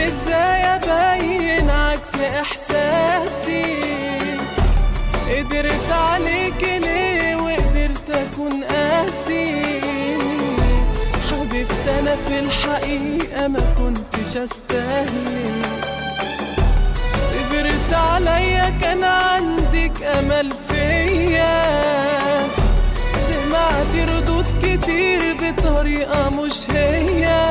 ازاي ابين عكس احساسي قدرت عليك ليه وقدرت اكون قاسي حبيبتي انا في الحقيقة ما كنتش استاهل صبرت عليا كان عندك امل فيا سمعت ردود كتير بطريقة مش هي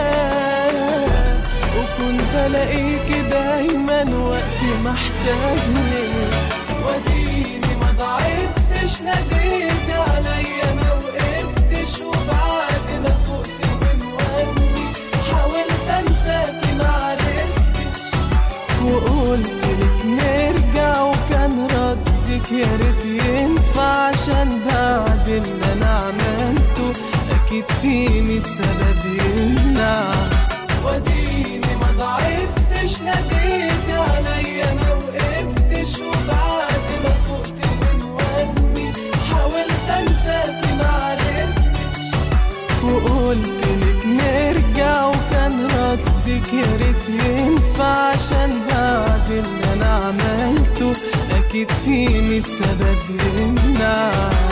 وكنت الاقيك دايما وقت محتاجني وديني ما ضعفتش ناديت عليا ما وقفتش وبعد ما فقت من وهمي حاولت انساكي ما عرفتش وقلت لك نرجع وكان ردك يا ريت ينفع عشان بعد اللي انا عملته اكيد في ميت سبب يمنع وديني ما ضعفتش ناديت عليا ما وقفتش وبعد ما فقت من وهمي حاولت انساكي ما عرفتش وقلت لك نرجع وكان ردك يا ريت ينفع عشان بعد اللي انا عملته اكيد في ميت سبب يمنع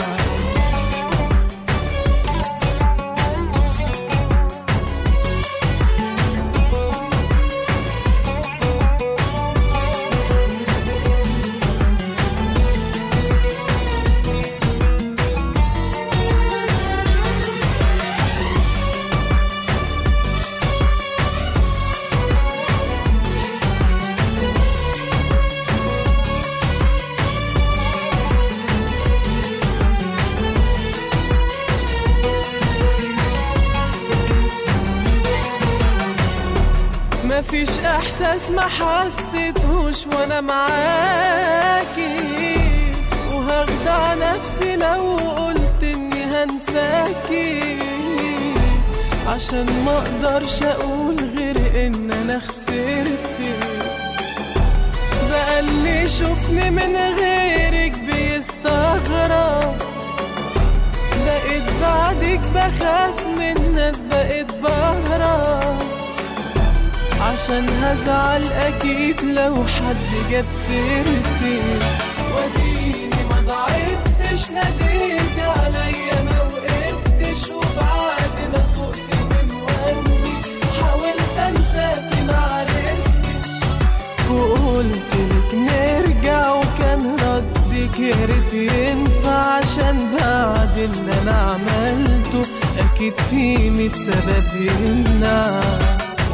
مفيش احساس ما حسيتهوش وانا معاكي وهخدع نفسي لو قلت اني هنساكي عشان ما اقدرش اقول غير ان انا خسرتك بقى اللي يشوفني من غيرك بيستغرب بقيت بعدك بخاف من ناس بقيت بهرب عشان هزعل اكيد لو حد جاب سيرتي وديني ما ضعفتش ناديت عليا ما وقفتش وبعد ما فقت من وهمي حاولت انساكي ما عرفتش وقلت لك نرجع وكان ردك يا ريت ينفع عشان بعد اللي انا عملته اكيد في ميت سبب يمنع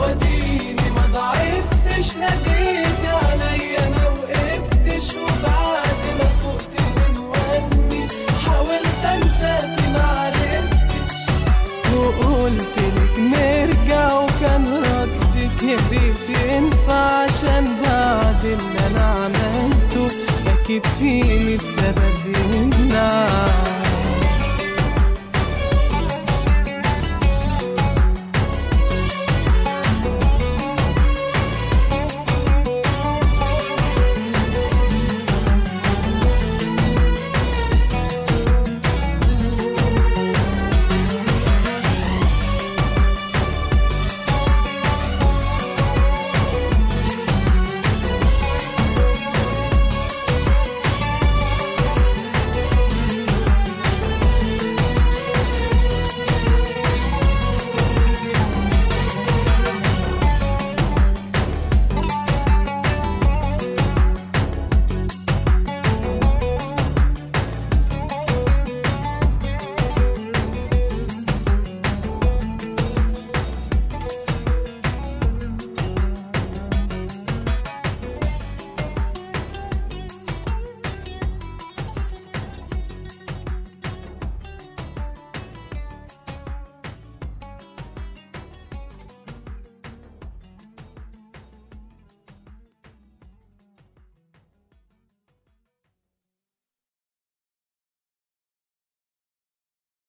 وديني ما ضعفتش ناديت عليا ما وقفتش وبعد